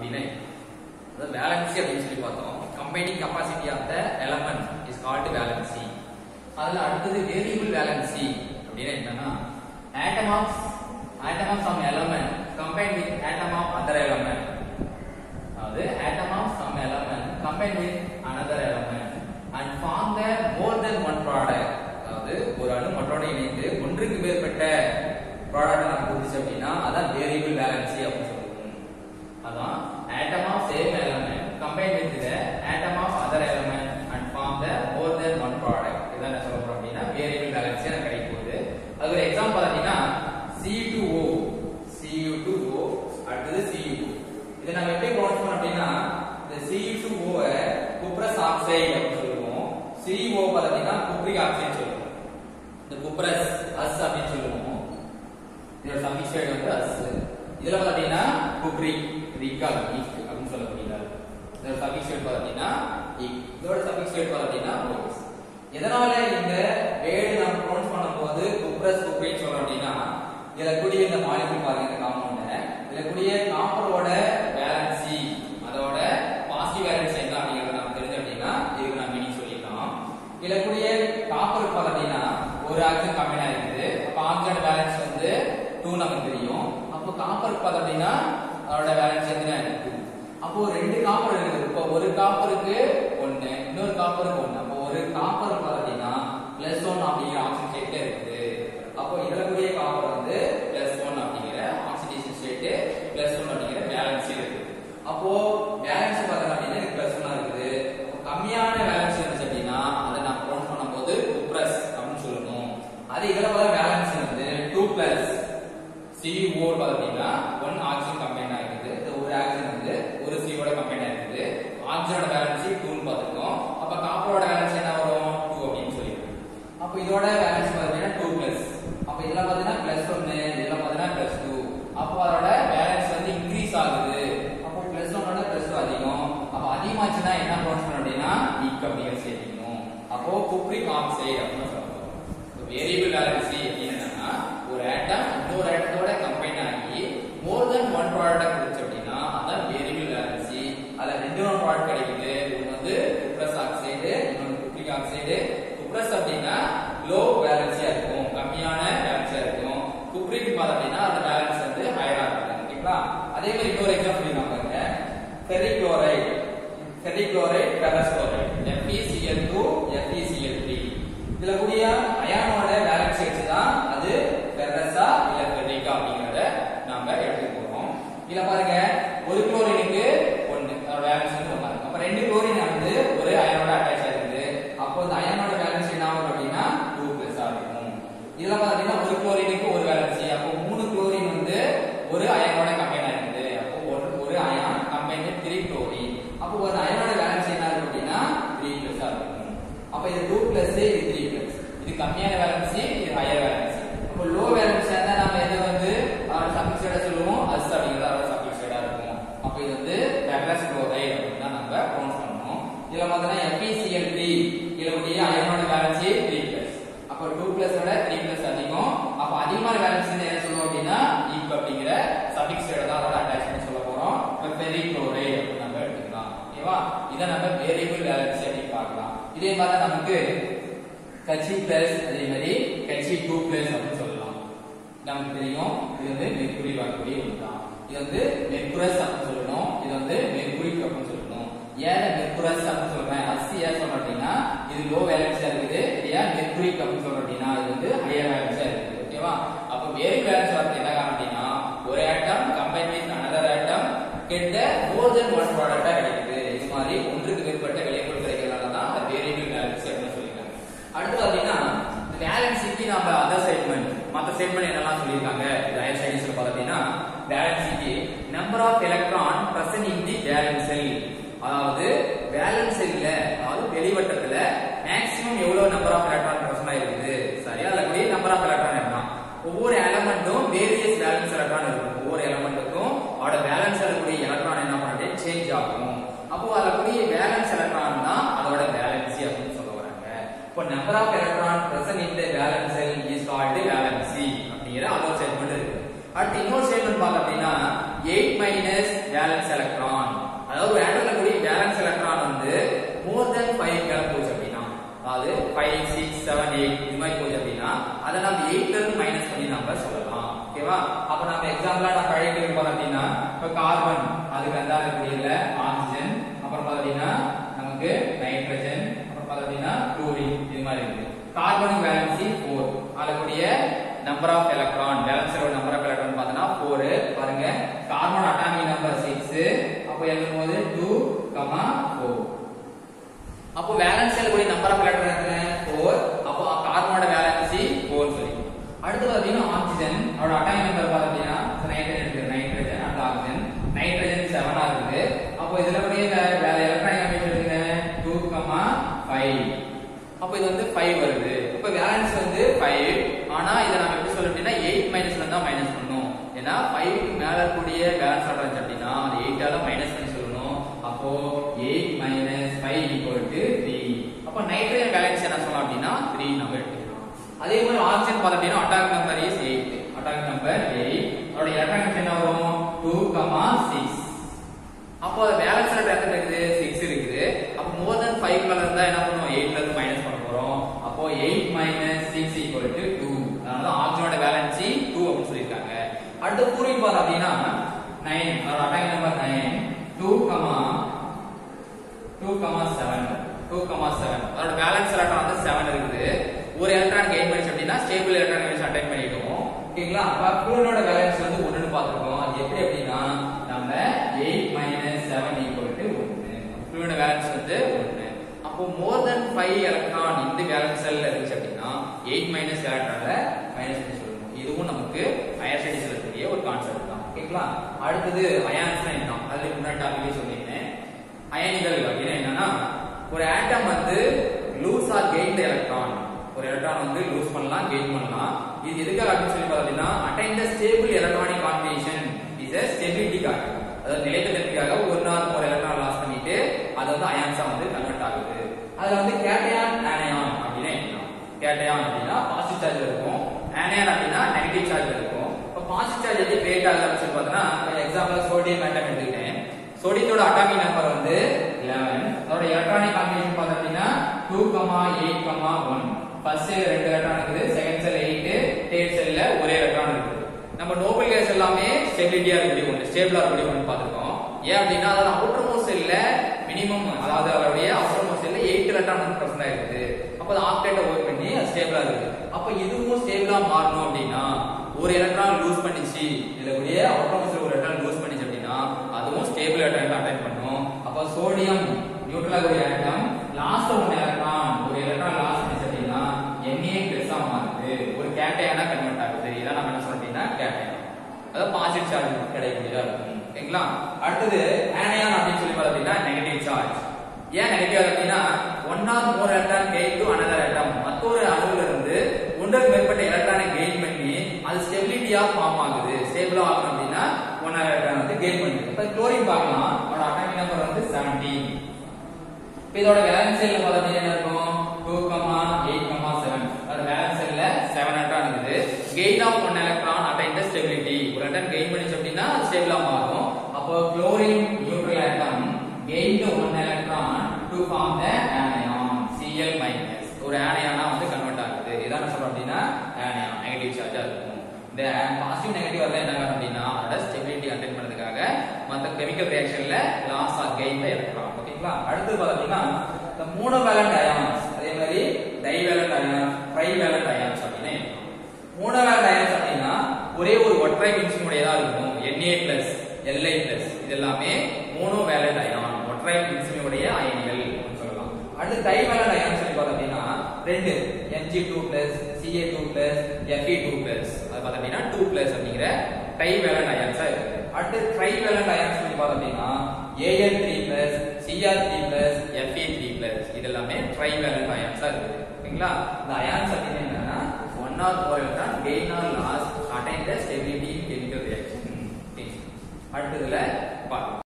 அப்படின்னா அதாவது வேலன்சி அப்படின்னு சொல்லி பார்த்தோம் combining capacity of the element is called valency அதுல அடுத்தது வேரியபிள் வேலன்சி அப்படின்னா என்னன்னா atom of atom of some element combine with atom of other element அதாவது atom of some element combined with another element and form the more than one product அதாவது ஒரு அணு மற்றோட இணைந்து ஒன்றுக்கு மேற்பட்ட ப்ராடக்ட் நம்ம கொடுத்துச்சு அப்படின்னா அதான் வேரியபிள் வேலன்சி அப்படின்னு சொல்லுவோம் அதான் atom of same element combined with the atom of other element and form the more than one product இதான் என்ன சொல்ல போறோம் அப்படின்னா வேரியபிள் வேலன்சி எனக்கு கிடைக்க போகுது அது ஒரு எக்ஸாம்பிள் பார்த்தீங்கன்னா Cu2O Cu2O அடுத்தது Cu இதை நம்ம எப்படி ப்ரொனவுன்ஸ் பண்ணோம் அப்படின்னா இந்த Cu2O வை குப்ரஸ் ஆக்சைடு அப்படின்னு சொல்லுவோம் CO பார்த்தீங்கன்னா குப்ரிக் ஆக்சைடு சொல்லுவோம் இந்த குப்ரஸ் அஸ் அப்படின்னு சொல்லுவோம் இதோட சஃபிக்ஸ் வேர்டு வந்து அஸ் இதுல பார்த்தீங்கன்னா குப்ரிக் ரிக்கா இக் அப்படின்னு சொல்லக்கூடியது இதோட சஃபிக்ஸ் வேர்டு பார்த்தீங்கன்னா இக் இதோட சஃபிக்ஸ் வேர்டு பார்த்தீங்கன்னா ஓஸ் எதனால இந்த வேர்டு நம்ம ப்ரொனவுன்ஸ் பண்ணும்போது குப்ரஸ் குப்ரிக் சொல்றோம் அப்படின்னா இதுல கூடிய இந்த மாலிகுல் பாருங்க இந்த காம்பவுண்ட இதுல கூடிய காப்பரோட வேலன்சி அதோட பாசிட்டிவ் வேலன்சி என்ன அப்படிங்கறத நம்ம தெரிஞ்சு அப்படின்னா இதுக்கு நான் மீனிங் சொல்லிக்கலாம் இதுல கூடிய காப்பர் பார்த்தீங்கன்னா ஒரு ஆக்சிஜன் கம்பைன் இருக்குது அப்ப ஆக்சிஜன் வேலன்ஸ் வந்து டூ நமக்கு தெரியும் அப்போ காப்பர் பார்த்தீங்கன்னா அதோட வேலன்ஸ் என்ன இருக்கு அப்போ ரெண்டு காப்பர் இருக்குது இப்போ ஒரு காப்பருக்கு ஒன்னு இன்னொரு காப்பருக்கு ஒன்னு அப்போ ஒரு காப்பர் பார்த்தீங்கன்னா பிளஸ் ஒன் அப்படிங்கிற ஆக்சிஜன் ஸ்டேட்ல இருக்குது அப்போ இதுல கூடிய காப்பர் வந்து பிளஸ் ஒன் அப்படிங்கிற ஆக்சிடேஷன் ஸ்டேட் பிளஸ் ஒன் அப்படிங்கிற பேலன்ஸ் இருக்கு அப்போ பேலன்ஸ் பார்த்தோம் அப்படின்னா இது பிளஸ் ஒன்னா இருக்குது அப்போ கம்மியான பேலன்ஸ் இருந்துச்சு அப்படின்னா அதை நான் ப்ரொனவுன்ஸ் பண்ணும்போது குப்ரஸ் அப்படின்னு சொல்லணும் அது இதுல பார்த்தா பேலன்ஸ் வந்து டூ பிளஸ் CO பார்த்தீங்கன்னா ஒன் ஆக்சிஜன் கம்பைன் ஆகிருக்குது இந்த ஒரு ஆக்சிஜன் வந்து ஒரு சிஓட கம்பைன் ஆகிருக்குது ஆக்சிஜனோட பேலன்ஸ் டூன்னு பார்த்துருக்கோம் அப்ப காப்பரோட பேலன்ஸ் என்ன வரும் டூ அப்படின்னு சொல்லியிருக்கோம் அப்ப இதோட பேலன்ஸ் பார்த்தீங்கன்னா டூ பிளஸ் அப்ப இதுல பார்த்தீங்கன்னா பிளஸ் ஒன்னு இதுல பார்த்தீங்கன்னா பிளஸ் டூ அப்போ அதோட பேலன்ஸ் வந்து இன்க்ரீஸ் ஆகுது அப்போ பிளஸ் ஒன்னோட பிளஸ் டூ அதிகம் அப்ப அதிகமாச்சுன்னா என்ன ப்ரொனவுன்ஸ் பண்ணணும் அப்படின்னா இக் அப்படிங்கிற சேர்க்கணும் அப்போ குப்ரிக் ஆக்சைடு அப்படின்னு சொல்லுவோம் வேரியபிள் வேலன்சி அப்படின்னு என்னன்னா ஒரு ஆட்டம் இன்னொரு ஆட்டத்தோட கம்பைன் ஆகி மோர் தென் ஒன் ப்ராடக்ட் கொடுத்து அப்படின்னா அதான் வேரியபிள் வேலன்சி அதுல ரெண்டு ஒன் ப்ராடக்ட் கிடைக்குது ஒன்று வந்து குப்ரஸ் ஆக்சைடு இன்னொன்று குப்ரிக் ஆக்சைடு குப்ரஸ் அப்படின்னா லோ பேலன்ஸியா இருக்கும் கம்மியான பேலன்ஸியா இருக்கும் குப்ரிக் பாத் அப்படின்னா அந்த பேலன்ஸ் வந்து ஹையரா இருக்கும் ஓகேங்களா அதே மாதிரி இன்னொரு எக்ஸாம்பிள் நான் பாருங்க ferric chloride ferric chloride ferrous chloride FeCl2 FeCl3 இதுல கூடிய அயானோட பேலன்ஸ் வச்சு தான் அது ஃபெரஸா இல்ல ஃபெரிக்கா அப்படிங்கறத நாம எடுத்துக்க போறோம் இதுல பாருங்க ஒரு குளோரினுக்கு ஒன்னு அதோட பேலன்ஸ் வந்து ஒண்ணா இருக்கும் அப்ப ரெண்டு குளோரின் வந்து ஒரு அயனோட அட்டாச் ஆயிருக்கு அப்போ இந்த அயனோட பேலன்ஸ் என்ன ஆகும் அப்படின்னா டூ பிளஸ் இருக்கும் இதுல பாத்தீங்கன்னா ஒரு குளோரினுக்கு ஒரு வேலன்சி அப்போ மூணு குளோரின் வந்து ஒரு அயனோட கம்பைன் ஆயிருக்குது அப்போ ஒரு ஒரு iron combine with three chlorine அப்போ ஒரு அயனோட வேலன்சி என்ன இருக்கும் அப்படின்னா த்ரீ பிளஸ் இருக்கும் அப்ப இது டூ பிளஸ் இது த்ரீ பிளஸ் இது கம்மியான வேலன்சி இது ஹையர் வேலன்சி அப்போ லோ வேலன்சி இருந்தா நம்ம எதை வந்து சப்ளிக்ஸைடா சொல்லுவோம் அஸ் அப்படிங்கிறது அதோட சப்ளிக்ஸைடா இருக்கும் அப்போ இது வந்து ஃபெரஸ் குளோரைடு அப்படின்னு தான் நம்ம ப்ரொனவுன்ஸ் பண்ணணும் இதுல பார்த்தீங்கன்னா FeCl3 இதுல கூடிய அயனோட வேலன்சி த்ரீ பிளஸ் அப்போ டூ பிளஸ் விட த்ரீ பிளஸ் அதிகம் அப்ப அதிகமான வேலன்ஸ் என்ன சொல்லுவோம் அப்படின்னா ஈக் அப்படிங்கிற சபிக்ஸ் தான் அதோட அட்டாச் பண்ணி சொல்ல போறோம் இப்போ பெரி குளோரைடு அப்படின்னு நம்ம எடுத்துக்கலாம் ஓகேவா இதை நம்ம வேரியபிள் வேலன்ஸ் அப்படின்னு பார்க்கலாம் இதே மாதிரி நமக்கு கட்சி பிளஸ் அதே மாதிரி கட்சி டூ பிளஸ் அப்படின்னு சொல்லலாம் நமக்கு தெரியும் இது வந்து மெர்குரி வரக்கூடிய ஒன்று தான் இது வந்து மெர்குரஸ் அப்படின்னு சொல்லணும் இது வந்து மெர்குரிக் அப்படின்னு சொல்லணும் ஏன் மெர்குரஸ் அப்படின்னு சொல்றேன் அசி ஏன் சொல்றேன் அப்படின்னா இது லோ வேலன்ஸா இருக்குது இது ஏன் மெர்குரிக் அப்படின்னு சொல்றேன் அப்படின்னா இது வந்து ஹையர் வேலன்ஸா இருக்குது ஓகேவா அப்ப வேறு வேலன்ஸ் வரது என்ன காரணம் அப்படின்னா ஒரு atom combine with another atom get more then one ப்ராடக்டா கிடைக்குது இது மாதிரி ஒன்றுக்கு மேற்பட்ட விளைபொருள் கிடைக்கிறதுனால தான் அந்த வேரியபிள் வேலன்ஸ் அப்படின்னு சொல்லியிருக்காங்க அடுத்து பாத்தீங்கன்னா வேலன்சிக்கு நம்ம அதர் செக்மெண்ட் மற்ற செக்மெண்ட் என்னெல்லாம் சொல்லியிருக்காங்க இந்த ஹையர் ஸ்டடீஸ்ல பார்த்தீங்கன்னா வேலன்சிக்கு number of electron present in the valence shell அதாவது வேலன்ஸ் செல்ல அதாவது வெளிவட்டத்துல மேக்ஸிமம் எவ்வளவு நம்பர் ஆஃப் எலக்ட்ரான் பிரசன்ட் இருக்குது சரியா அதுல கூடிய நம்பர் ஆஃப் எலக்ட்ரான் இருக்கலாம் ஒவ்வொரு எலமெண்ட்டும் வேரியஸ் வேலன்ஸ் எலக்ட்ரான் இருக்கும் ஒவ்வொரு எலமெண்ட்டுக்கும் அதோட வேலன்ஸ் இருக்கக்கூடிய எலக்ட்ரான் என்ன பண்ணிட்டு சேஞ்ச் ஆகும் அப்போ அதுல கூடிய வேலன்ஸ் எலக்ட்ரான் தான் அதோட வேலன்சி அப்படின்னு சொல்ல வராங்க இப்போ number of electron present in the valence shell is called valency அப்படிங்கிற அதர் ஸ்டேட்மெண்ட் இருக்கு அடுத்து இன்னொரு ஸ்டேட்மெண்ட் பார்க்க அப்படின்னா எயிட் மைனஸ் வேலன்ஸ் எலக்ட்ரான் அதாவது ஒரு ஆட்டம்ல கூடிய வேலன்ஸ் எலக்ட்ரான் வந்து மோர் தென் ஃபைவ் மேல போச்சு அப்படின்னா அதாவது ஃபைவ் சிக்ஸ் செவன் எயிட் இது மாதிரி போச்சு அப்படின்னா அதை நம்ம எயிட்ல இருந்து மைனஸ் பண்ணி நம்ம சொல்லலாம் ஓகேவா அப்ப நம்ம எக்ஸாம்பிளா நம்ம பழைய இருக்கோம் அப்படின்னா இப்ப கார்பன் அதுக்கு அந்த இருக்கக்கூடியதுல ஆக்சிஜன் அப்புறம் பாத்தீங்கன்னா நமக்கு நைட்ரஜன் அப்புறம் பாத்தீங்கன்னா குளோரின் இது மாதிரி இருக்கு கார்பன் வேலன்சி ஃபோர் அதுக்கூடிய number of electron valence number of electron பார்த்தோம்னா ஃபோர் பாருங்க கார்பன் அட்டாமிக் நம்பர் சிக்ஸ் அப்போ எழுதும் போது டூ கமா ஃபோர் அப்போ வேலன்ஸ் கூடிய நம்பர் ஆஃப் எலக்ட்ரான் எத்தனை ஃபோர் அப்போ கார்பனோட வேலன்சி ஃபோர் சொல்லி அடுத்து பாத்தீங்கன்னா ஆக்சிஜன் அவரோட அட்டாமிக் நம்பர் பார்த்தீங்கன்னா நைட்ரஜன் இருக்கு நைட்ரஜன் அண்ட் ஆக்சிஜன் நைட்ரஜன் செவனா இருக்குது அப்போ இதுல கூடிய வே- வேற எலக்ட்ரான் அமைப்பு இருக்குங்க டூ கமா ஃபைவ் அப்போ இது வந்து ஃபைவ் வருது இப்போ வேலன்ஸ் வந்து ஃபைவ் ஆனா இதை நம்ம எப்படி சொல்ல அப்படின்னா எயிட் மைனஸ்ல தான் மைனஸ் பண்ணணும் ஏன்னா ஃபைவ்க்கு மேல கூடிய வேலன்ஸ் இருந்துச்சு அப்படின்னா அது எயிட்டால மைனஸ் பண்ணி சொல்லணும் அப்போ eight minus five equal to three அப்போ நைட்ரஜன் வேலன்ஸ் என்ன சொல்லலாம் அப்படின்னா த்ரீ நம்ம எடுத்துக்கலாம் அதே மாதிரி ஆக்சிஜன் பார்த்தோம் அப்படின்னா atomic number is eight atomic number eight அதோட எலக்ட்ரான் என்ன வரும் டூ கமா சிக்ஸ் அப்போ பேலன்ஸ் எத்தனை இருக்குது சிக்ஸ் இருக்குது அப்போ மோர் தென் ஃபைவ் கலர் இருந்தா என்ன பண்ணுவோம் எயிட்ல இருந்து மைனஸ் பண்ண போறோம் அப்போ eight minus six equal to two அதனால ஆக்சிஜனோட பேலன்சி டூ அப்படின்னு சொல்லியிருக்காங்க அடுத்து பூர்வீன் பார்த்தோம் அப்படின்னா நைன் அதோட atomic number nine two comma two comma seven two comma seven அதோட பேலன்ஸ் எலக்ட்ரான் வந்து செவன் இருக்குது ஒரு எலக்ட்ரான் கெயின் பண்ணிச்சு அப்படின்னா ஸ்டேபிள் எலக்ட்ரான் வச்சு அட்டைன் பண்ணிட்டோம் ஓகேங்களா அப்ப குளோனோட பேலன்ஸ் வந்து ஒண்ணுன்னு பார்த்திருக்கோம் அது எப்படி அப்படின்னா நம்ம eight minus seven equal to ஒன்னு குளோனோட பேலன்ஸ் வந்து ஒன்னு அப்போ மோர் தென் ஃபைவ் எலக்ட்ரான் இந்த பேலன்ஸ் செல்ல இருந்துச்சு அப்படின்னா எயிட் மைனஸ் எலக்ட்ரான்ல மைனஸ் பண்ணி சொல்லணும் இதுவும் நமக்கு ஹையர் ஸ்டடிஸ்ல இருக்கக்கூடிய ஒரு கான்செப்ட் தான் ஓகேங்களா அடுத்தது அயான்ஸ்னா என்ன அதுல முன்னாடி டாபிக்கே சொல்லியிருந்தேன் அயனிகள் அப்படின்னா என்னன்னா ஒரு ஆட்டம் வந்து லூஸ் ஆர் கெயின் எலக்ட்ரான் ஒரு எலக்ட்ரான் வந்து லூஸ் பண்ணலாம் கெயின் பண்ணலாம் இது எதுக்காக அப்படின்னு சொல்லி பார்த்தீங்கன்னா attain the stable electronic combination is a ஸ்டெபிலிட்டிக்காக அதாவது நிலைத்தன்மைக்காக ஒரு நாள் ஒரு எலக்ட்ரான் லாஸ் பண்ணிட்டு அது வந்து அயான்ஸா வந்து கன்வெர்ட் ஆகுது அதுல வந்து கேட்டையான் ஆனையான் அப்படின்னா என்ன கேட்டையான் அப்படின்னா பாசிட்டிவ் சார்ஜ் இருக்கும் ஆனையான் அப்படின்னா நெகட்டிவ் சார்ஜ் இருக்கும் இப்போ பாசிட்டிவ் சார்ஜ் எப்படி கிரியேட் ஆகுது அப்படின்னு சொல்லி பார்த்தோம்னா எக்ஸாம்பிள் சோடியம் ஆட்டம் எடுத்துக்கிட்டேன் சோடியத்தோட அட்டாமிக் நம்பர் வந்து 11 அதோட எலக்ட்ரானிக் காம்பினேஷன் பார்த்தா அப்படின்னா 2, 8, 1 ஃபர்ஸ்ட் செல் ரெண்டு எலக்ட்ரான் இருக்குது செகண்ட் செல் 8 தேர்ட் செல்ல ஒரே எலக்ட்ரான் இருக்குது நம்ம நோபல் கேஸ் எல்லாமே ஸ்டெபிலிட்டியா இருக்கக்கூடிய ஒன்று ஸ்டேபிளா இருக்கக்கூடிய ஒன்று பார்த்திருக்கோம் ஏன் அப்படின்னா அதோட அவுட்டர் மோஸ்ட் செல்ல மினிமம் அதாவது அதோடைய அவுட்டர் மோஸ்ட் செல்ல 8 எலக்ட்ரான் வந்து பிரசன்ட் இருக்குது அப்போ அது ஆக்டேட்டை ஒர்க் பண்ணி அது ஸ்டேபிளா இருக்கு அப்போ இதுவும் ஸ்டேபிளா மாறணும் அப்படின்னா ஒரு எலக்ட்ரான் லூஸ் பண்ணிச்சு இதுல கூடிய அவுட்டர் மோஸ்ட் ஒரு எலக்ட்ரான் லூஸ் பண்ணிச்சு அப்படின்னா அதுவும் ஸ்டேபிள் எலக்ட்ரான் அட்டைன் பண்ணும் அப்போ சோடியம் நியூட்ரல் ஒரு ஆட்டம் லாஸ்ட் ஒன் எலக்ட்ரான் ஒரு எலக்ட்ரான் லாஸ் பண்ணிச்சு அப்படின்னா Na பிளஸ்ஸா மாறுது ஒரு கேட்டையானா கன்வெர்ட் ஆகுது இதான் நம்ம என்ன சொல்றோம் அப்படின்னா கேட்டையான் அதாவது பாசிட்டிவ் சார்ஜ் கிடைக்கக்கூடியதா இருக்கும் ஓகேங்களா அடுத்தது ஆனையான் அப்படின்னு சொல்லி பார்த்தீங்கன்னா நெகட்டிவ் சார்ஜ் ஏன் நெகட்டிவ் அப்படின்னா one or more electron gain to another atom மற்றொரு அணுவுல இருந்து ஒன்றுக்கு மேற்பட்ட எலக்ட்ரானை கெயின் பண்ணி அது ஸ்டெபிலிட்டியா ஃபார்ம் ஆகுது ஸ்டேபிளா ஆகணும் அப்படின்னா ஒன் ஆர் எலக்ட்ரான் வந்து கெயின் பண்ணுது இப்போ குளோரின் பார்க்கலாம் அதோட அட்டாமிக் நம்பர் வந்து 17 இப்போ இதோட வேலன்ஸ் செல்ல பார்த்தீங்கன்னா என்ன இருக்கும் 2, 8, 7 அதோட வேலன்ஸ் செல்ல 7 எலக்ட்ரான் இருக்குது gain of one electron attain the stability ஒரு எலக்ட்ரான் கெயின் பண்ணிச்சு அப்படின்னா அது ஸ்டேபிளா மாறும் அப்போ chlorine neutral atom gain one electron to form the anion Cl minus ஒரு ஆனயானா வந்து கன்வெர்ட் ஆகுது இதான் என்ன சொல்றோம் அப்படின்னா ஆனயான் நெகட்டிவ் சார்ஜா இருக்கும் இந்த பாசிட்டிவ் நெகட்டிவ் வரல என்ன ஆகும் அப்படின்னா அதோட ஸ்டெபிலிட்டி அட்டைன் பண்ணதுக்காக மற்ற கெமிக்கல் ரியாக்ஷன்ல லாஸ் ஆர் கெயின் தான் எடுக்கலாம் ஓகேங்களா அடுத்து பார்த்தீங்கன்னா இந்த மோனோவேலண்ட் அயான்ஸ் அதே மாதிரி டைவேலண்ட் அயான்ஸ் ட்ரைவேலண்ட் அயான்ஸ் அப்படின்னு இருக்கும். மோனோவேலண்ட் அயான்ஸ் அப்படின்னா ஒரே ஒரு ஒற்றை மின்சும் உடையதா இருக்கும் Na பிளஸ் Li பிளஸ் இது எல்லாமே மோனோவேலண்ட் அயான் ஒற்றை மின்சுமையுடைய அயனிகள் அப்படின்னு சொல்லலாம் அடுத்து டைவேலண்ட் அயான் சொல்லி பார்த்தோம் அப்படின்னா ரெண்டு Mg2 plus Ca2 plus Fe2 plus அது பார்த்தோம் அப்படின்னா 2 பிளஸ் அப்படிங்கிற டைவேலண்ட் அயான்ஸா இருக்கு அடுத்து ட்ரைவேலண்ட் அயான்ஸ் சொல்லி பார்த்தோம் அப்படின்னா Al3 plus Cr3 plus Fe3 plus இது எல்லாமே ட்ரைவேலண்ட் அயான்ஸா இருக்கு ஓகேங்களா இந்த அயான்ஸ் அப்படின்னு என்னன்னா one or four electron gain or loss attain the stability chemical reaction அடுத்ததுல பார்க்கலாம்